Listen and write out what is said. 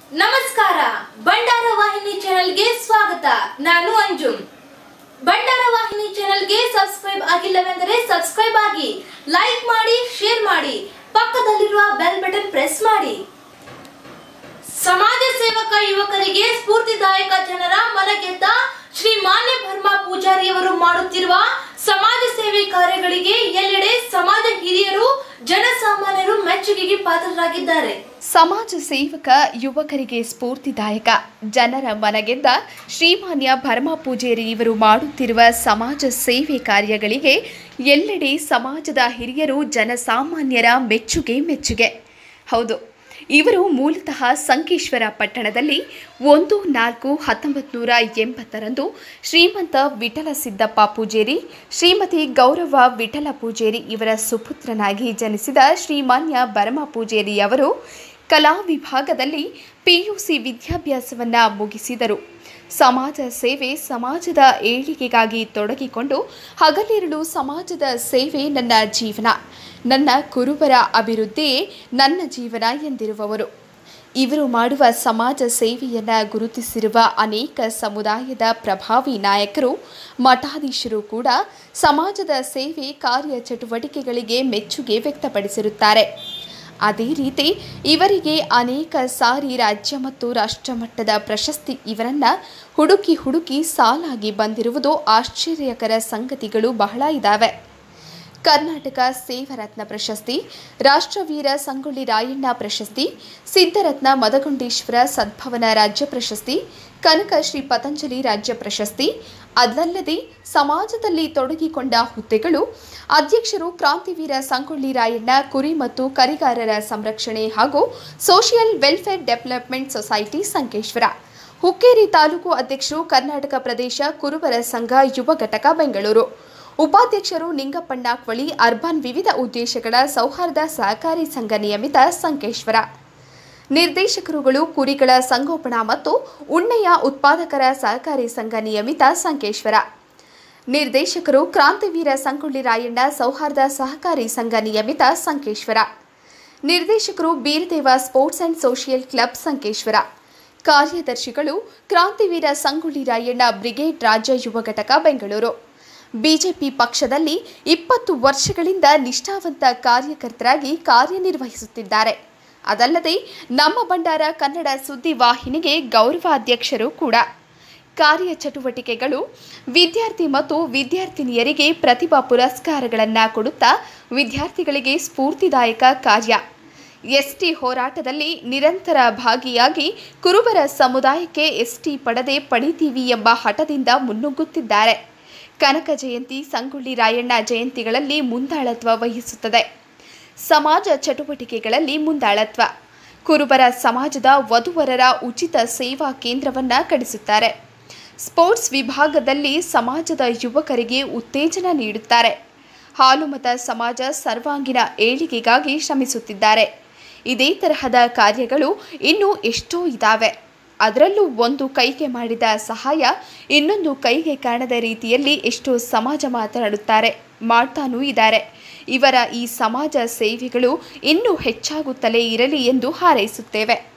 ನಮಸ್ಕಾರ ಭಂಡಾರ ವಾಹಿನಿ ಚಾನೆಲ್ಗೆ ಸ್ವಾಗತ ನಾನು ಅಂಜುಮ್ ಭಂಡಾರ ವಾಹಿನಿ ಚಾನೆಲ್ಗೆ ಸಬ್ಸ್ಕ್ರೈಬ್ ಆಗಿಲ್ಲವೆಂದರೆ ಸಬ್ಸ್ಕ್ರೈಬ್ ಆಗಿ ಲೈಕ್ ಮಾಡಿ ಶೇರ್ ಮಾಡಿ ಪಕ್ಕದಲ್ಲಿರುವ ಬೆಲ್ ಬಟನ್ ಪ್ರೆಸ್ ಮಾಡಿ ಸಮಾಜ ಸೇವಕ ಯುವಕರಿಗೆ ಸ್ಫೂರ್ತಿದಾಯಕ ಜನರ ಮನಗೆದ್ದ ಶ್ರೀ ಮಾನ್ಯ ಭರ್ಮ ಪೂಜಾರಿಯವರು ಮಾಡುತ್ತಿರುವ ಸಮಾಜ ಸೇವೆ ಕಾರ್ಯಗಳಿಗೆ ಎಲ್ಲೆಡೆ ಸಮಾಜ ಹಿರಿಯರು ಜನಸಾಮಾನ್ಯರು ಮೆಚ್ಚುಗೆಗೆ ಪಾತ್ರರಾಗಿದ್ದಾರೆ ಸಮಾಜ ಸೇವಕ ಯುವಕರಿಗೆ ಸ್ಫೂರ್ತಿದಾಯಕ ಜನರ ಮನಗೆದ್ದ ಶ್ರೀಮಾನ್ಯ ಭರ್ಮ ಪೂಜೇರಿ ಇವರು ಮಾಡುತ್ತಿರುವ ಸಮಾಜ ಸೇವೆ ಕಾರ್ಯಗಳಿಗೆ ಎಲ್ಲೆಡೆ ಸಮಾಜದ ಹಿರಿಯರು ಜನಸಾಮಾನ್ಯರ ಮೆಚ್ಚುಗೆ ಮೆಚ್ಚುಗೆ ಹೌದು ಇವರು ಮೂಲತಃ ಸಂಕೇಶ್ವರ ಪಟ್ಟಣದಲ್ಲಿ ಒಂದು ನಾಲ್ಕು ಹತ್ತೊಂಬತ್ತು ನೂರ ಎಂಬತ್ತರಂದು ಶ್ರೀಮಂತ ವಿಠಲ ಸಿದ್ದಪ್ಪ ಪೂಜೇರಿ ಶ್ರೀಮತಿ ಗೌರವ ವಿಠಲ ಪೂಜೇರಿ ಇವರ ಸುಪುತ್ರನಾಗಿ ಜನಿಸಿದ ಶ್ರೀಮಾನ್ಯ ಭರಮ ಪೂಜೇರಿ ಅವರು ಕಲಾ ವಿಭಾಗದಲ್ಲಿ ಪಿಯುಸಿ ವಿದ್ಯಾಭ್ಯಾಸವನ್ನು ಮುಗಿಸಿದರು ಸಮಾಜ ಸೇವೆ ಸಮಾಜದ ಏಳಿಗೆಗಾಗಿ ತೊಡಗಿಕೊಂಡು ಹಗಲಿರುಳು ಸಮಾಜದ ಸೇವೆ ನನ್ನ ಜೀವನ ನನ್ನ ಕುರುಬರ ಅಭಿವೃದ್ಧಿಯೇ ನನ್ನ ಜೀವನ ಎಂದಿರುವವರು ಇವರು ಮಾಡುವ ಸಮಾಜ ಸೇವೆಯನ್ನು ಗುರುತಿಸಿರುವ ಅನೇಕ ಸಮುದಾಯದ ಪ್ರಭಾವಿ ನಾಯಕರು ಮಠಾಧೀಶರು ಕೂಡ ಸಮಾಜದ ಸೇವೆ ಕಾರ್ಯ ಚಟುವಟಿಕೆಗಳಿಗೆ ಮೆಚ್ಚುಗೆ ವ್ಯಕ್ತಪಡಿಸಿರುತ್ತಾರೆ ಅದೇ ರೀತಿ ಇವರಿಗೆ ಅನೇಕ ಸಾರಿ ರಾಜ್ಯ ಮತ್ತು ರಾಷ್ಟ್ರಮಟ್ಟದ ಪ್ರಶಸ್ತಿ ಇವರನ್ನ ಹುಡುಕಿ ಹುಡುಕಿ ಸಾಲಾಗಿ ಬಂದಿರುವುದು ಆಶ್ಚರ್ಯಕರ ಸಂಗತಿಗಳು ಬಹಳ ಇದ್ದಾವೆ ಕರ್ನಾಟಕ ಸೇವರತ್ನ ಪ್ರಶಸ್ತಿ ರಾಷ್ಟ್ರವೀರ ಸಂಗೊಳ್ಳಿ ರಾಯಣ್ಣ ಪ್ರಶಸ್ತಿ ಸಿದ್ಧರತ್ನ ಮದಗುಂಡೇಶ್ವರ ಸದ್ಭವನ ರಾಜ್ಯ ಪ್ರಶಸ್ತಿ ಕನಕ ಶ್ರೀ ಪತಂಜಲಿ ರಾಜ್ಯ ಪ್ರಶಸ್ತಿ ಅದಲ್ಲದೆ ಸಮಾಜದಲ್ಲಿ ತೊಡಗಿಕೊಂಡ ಹುದ್ದೆಗಳು ಅಧ್ಯಕ್ಷರು ಕ್ರಾಂತಿವೀರ ಸಂಗೊಳ್ಳಿ ರಾಯಣ್ಣ ಕುರಿ ಮತ್ತು ಕರಿಗಾರರ ಸಂರಕ್ಷಣೆ ಹಾಗೂ social welfare development society Sankeshwar Hukkeri taluk ಅಧ್ಯಕ್ಷರು ಕರ್ನಾಟಕ ಪ್ರದೇಶ ಕುರುಬರ ಸಂಘ ಯುವ ಘಟಕ ಬೆಂಗಳೂರು ಉಪಾಧ್ಯಕ್ಷರು ನಿಂಗಪ್ಪಣ್ಣ ಕ್ವಳಿ ಅರ್ಬನ್ ವಿವಿಧ ಉದ್ದೇಶಗಳ ಸೌಹಾರ್ದ ಸಹಕಾರಿ ಸಂಘ ನಿಯಮಿತ ಸಂಕೇಶ್ವರ ನಿರ್ದೇಶಕರುಗಳು ಕುರಿಗಳ ಸಂಗೋಪನಾ ಮತ್ತು ಉಣ್ಣೆಯ ಉತ್ಪಾದಕರ ಸಹಕಾರಿ ಸಂಘ ನಿಯಮಿತ ಸಂಕೇಶ್ವರ ನಿರ್ದೇಶಕರು ಕ್ರಾಂತಿವೀರ ಸಂಗೊಳ್ಳಿ ರಾಯಣ್ಣ ಸೌಹಾರ್ದ ಸಹಕಾರಿ ಸಂಘ ನಿಯಮಿತ ಸಂಕೇಶ್ವರ ನಿರ್ದೇಶಕರು Beeradeva sports and social club Sankeshwar ಕಾರ್ಯದರ್ಶಿಗಳು ಕ್ರಾಂತಿವೀರ ಸಂಗೊಳ್ಳಿ ರಾಯಣ್ಣ ಬ್ರಿಗೇಡ್ ರಾಜ್ಯ ಯುವ ಘಟಕ ಬೆಂಗಳೂರು ಬಿಜೆಪಿ ಪಕ್ಷದಲ್ಲಿ ಇಪ್ಪತ್ತು ವರ್ಷಗಳಿಂದ ನಿಷ್ಠಾವಂತ ಕಾರ್ಯಕರ್ತರಾಗಿ ಕಾರ್ಯನಿರ್ವಹಿಸುತ್ತಿದ್ದಾರೆ ಅದಲ್ಲದೆ ನಮ್ಮ ಭಂಡಾರ ಕನ್ನಡ ಸುದ್ದಿ ವಾಹಿನಿಗೆ ಗೌರವಾಧ್ಯಕ್ಷರು ಕೂಡ ಕಾರ್ಯಚಟುವಟಿಕೆಗಳು ವಿದ್ಯಾರ್ಥಿ ಮತ್ತು ವಿದ್ಯಾರ್ಥಿನಿಯರಿಗೆ ಪ್ರತಿಭಾ ಪುರಸ್ಕಾರಗಳನ್ನು ಕೊಡುತ್ತಾ ವಿದ್ಯಾರ್ಥಿಗಳಿಗೆ ಸ್ಫೂರ್ತಿದಾಯಕ ಕಾರ್ಯ ಎಸ್ಟಿ ಹೋರಾಟದಲ್ಲಿ ನಿರಂತರ ಭಾಗಿಯಾಗಿ ಕುರುಬರ ಸಮುದಾಯಕ್ಕೆ ಎಸ್ಟಿ ಪಡೆದೇ ಪಡಿತೀವಿ ಎಂಬ ಹಠದಿಂದ ಮುನ್ನುಗ್ಗುತ್ತಿದ್ದಾರೆ ಕನಕ ಜಯಂತಿ ಸಂಗೊಳ್ಳಿ ರಾಯಣ್ಣ ಜಯಂತಿಗಳಲ್ಲಿ ಮುಂದಾಳತ್ವ ವಹಿಸುತ್ತದೆ ಸಮಾಜ ಚಟುವಟಿಕೆಗಳಲ್ಲಿ ಮುಂದಾಳತ್ವ ಕುರುಬರ ಸಮಾಜದ ವಧುವರರ ಉಚಿತ ಸೇವಾ ಕೇಂದ್ರವನ್ನು ಕಡಿಸುತ್ತಾರೆ ಸ್ಪೋರ್ಟ್ಸ್ ವಿಭಾಗದಲ್ಲಿ ಸಮಾಜದ ಯುವಕರಿಗೆ ಉತ್ತೇಜನ ನೀಡುತ್ತಾರೆ ಹಾಲುಮತ ಸಮಾಜ ಸರ್ವಾಂಗೀಣ ಏಳಿಗೆಗಾಗಿ ಶ್ರಮಿಸುತ್ತಿದ್ದಾರೆ ಇದೇ ತರಹದ ಕಾರ್ಯಗಳು ಇನ್ನೂ ಎಷ್ಟೋ ಇದ್ದಾವೆ ಅದರಲ್ಲೂ ಒಂದು ಕೈಗೆ ಮಾಡಿದ ಸಹಾಯ ಇನ್ನೊಂದು ಕೈಗೆ ಕಾಣದ ರೀತಿಯಲ್ಲಿ ಎಷ್ಟೋ ಸಮಾಜ ಮಾತನಾಡುತ್ತಾರೆ ಮಾಡ್ತಾನೂ ಇದ್ದಾರೆ ಇವರ ಈ ಸಮಾಜ ಸೇವೆಗಳು ಇನ್ನೂ ಹೆಚ್ಚಾಗುತ್ತಲೇ ಇರಲಿ ಎಂದು ಹಾರೈಸುತ್ತೇವೆ